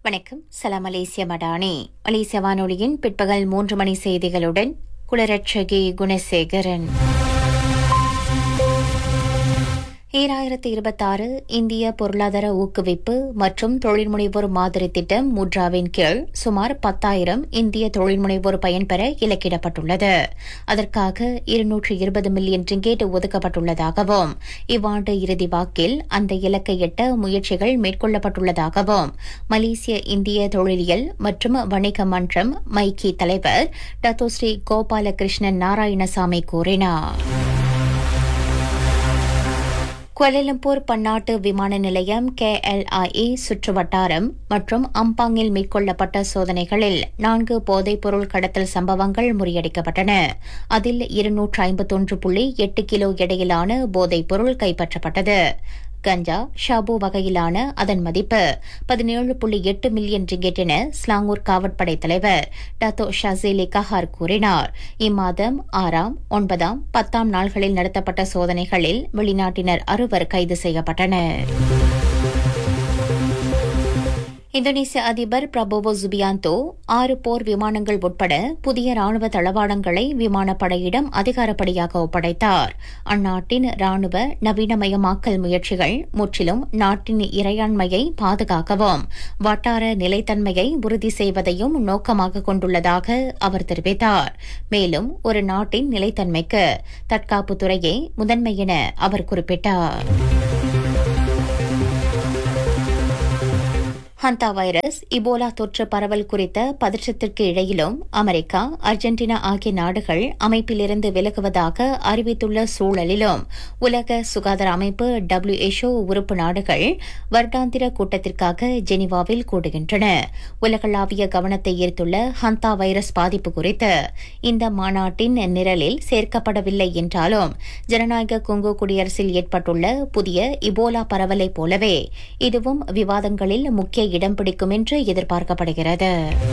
வணக்கம் சலாம் மலேசிய மடானி மலேசிய வானொலியின் பிற்பகல் மூன்று மணி செய்திகளுடன் குளரட்சகி குணசேகரன் ஈராயிரத்தி இருபத்தாறு இந்திய பொருளாதார ஊக்குவிப்பு மற்றும் தொழில்முனைவோர் மாதிரி திட்டம் முட்ராவின் கீழ் சுமார் பத்தாயிரம் இந்திய தொழில்முனைவோர் பயன்பெற இலக்கிடப்பட்டுள்ளது அதற்காக இருநூற்று இருபது மில்லியன் ரிங்கேட் ஒதுக்கப்பட்டுள்ளதாகவும் இவ்வாண்டு இறுதி வாக்கில் அந்த இலக்கை எட்ட முயற்சிகள் மேற்கொள்ளப்பட்டுள்ளதாகவும் மலேசிய இந்திய தொழிலியல் மற்றும் வணிக மன்றம் மைக்கி தலைவர் டத்தோஸ்ரீ கோபாலகிருஷ்ணன் நாராயணசாமி கூறினார் குவாலலம்பூர் பன்னாட்டு விமான நிலையம் கேஎல்ஐஏ சுற்றுவட்டாரம் மற்றும் அம்பாங்கில் மேற்கொள்ளப்பட்ட சோதனைகளில் நான்கு போதைப்பொருள் கடத்தல் சம்பவங்கள் முறியடிக்கப்பட்டன அதில் இருநூற்று ஐம்பத்தொன்று புள்ளி எட்டு கிலோ எடையிலான போதைப்பொருள் கைப்பற்றப்பட்டது கஞ்சா ஷாபு வகையிலான அதன் மதிப்பு பதினேழு புள்ளி எட்டு மில்லியன் ரிங்கெட் என ஸ்லாங்கூர் காவற்படை தலைவர் டத்தோ ஷாசேலி கஹார் கூறினார் இம்மாதம் ஆறாம் ஒன்பதாம் பத்தாம் நாள்களில் நடத்தப்பட்ட சோதனைகளில் வெளிநாட்டினர் அறுவர் கைது செய்யப்பட்டனர் இந்தோனேசிய அதிபர் பிரபோவோ ஜுபியாந்தோ ஆறு போர் விமானங்கள் உட்பட புதிய ராணுவ தளவாடங்களை விமானப்படையிடம் அதிகாரப்படியாக ஒப்படைத்தார் அந்நாட்டின் ராணுவ நவீனமயமாக்கல் முயற்சிகள் முற்றிலும் நாட்டின் இறையாண்மையை பாதுகாக்கவும் வட்டார நிலைத்தன்மையை உறுதி செய்வதையும் நோக்கமாக கொண்டுள்ளதாக அவர் தெரிவித்தார் மேலும் ஒரு நாட்டின் நிலைத்தன்மைக்கு தற்காப்புத்துறையே முதன்மை என அவர் குறிப்பிட்டார் ஹந்தா வைரஸ் இபோலா தொற்று பரவல் குறித்த பதற்றத்திற்கு இடையிலும் அமெரிக்கா அர்ஜென்டினா ஆகிய நாடுகள் அமைப்பிலிருந்து விலகுவதாக அறிவித்துள்ள சூழலிலும் உலக சுகாதார அமைப்பு டபிள்யூஎச்ஓ உறுப்பு நாடுகள் வருடாந்திர கூட்டத்திற்காக ஜெனீவாவில் கூடுகின்றன உலகளாவிய கவனத்தை ஈர்த்துள்ள ஹந்தா வைரஸ் பாதிப்பு குறித்து இந்த மாநாட்டின் நிரலில் சேர்க்கப்படவில்லை என்றாலும் ஜனநாயக கொங்கோ குடியரசில் ஏற்பட்டுள்ள புதிய இபோலா பரவலைப் போலவே இதுவும் விவாதங்களில் முக்கிய இடம் பிடிக்கும் என்று எதிர்பார்க்கப்படுகிறது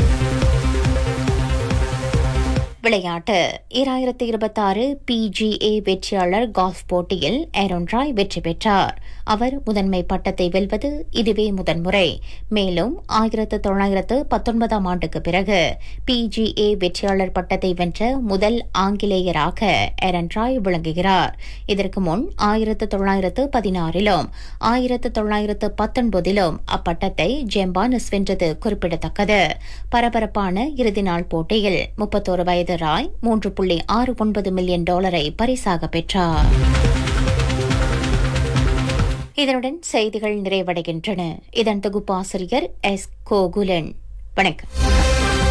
விளையாட்டு ஈராயிரத்தி இருபத்தாறு பிஜிஏ வெற்றியாளர் கால்ஃப் போட்டியில் ஏரோன் ராய் வெற்றி பெற்றார் அவர் முதன்மை பட்டத்தை வெல்வது இதுவே முதன்முறை மேலும் ஆயிரத்து தொள்ளாயிரத்து பத்தொன்பதாம் ஆண்டுக்கு பிறகு பிஜிஏ வெற்றியாளர் பட்டத்தை வென்ற முதல் ஆங்கிலேயராக ஏரன் ராய் விளங்குகிறார் இதற்கு முன் ஆயிரத்து தொள்ளாயிரத்து பதினாறிலும் ஆயிரத்து தொள்ளாயிரத்து பத்தொன்பதிலும் அப்பட்டத்தை ஜெம்பானஸ் வென்றது குறிப்பிடத்தக்கது பரபரப்பான இறுதி நாள் போட்டியில் முப்பத்தோரு வயது ராய் மூன்று புள்ளி ஆறு ஒன்பது மில்லியன் டாலரை பரிசாக பெற்றார் இதனுடன் செய்திகள் நிறைவடைகின்றன இதன் தொகுப்பாசிரியர் எஸ் கோகுலன் வணக்கம்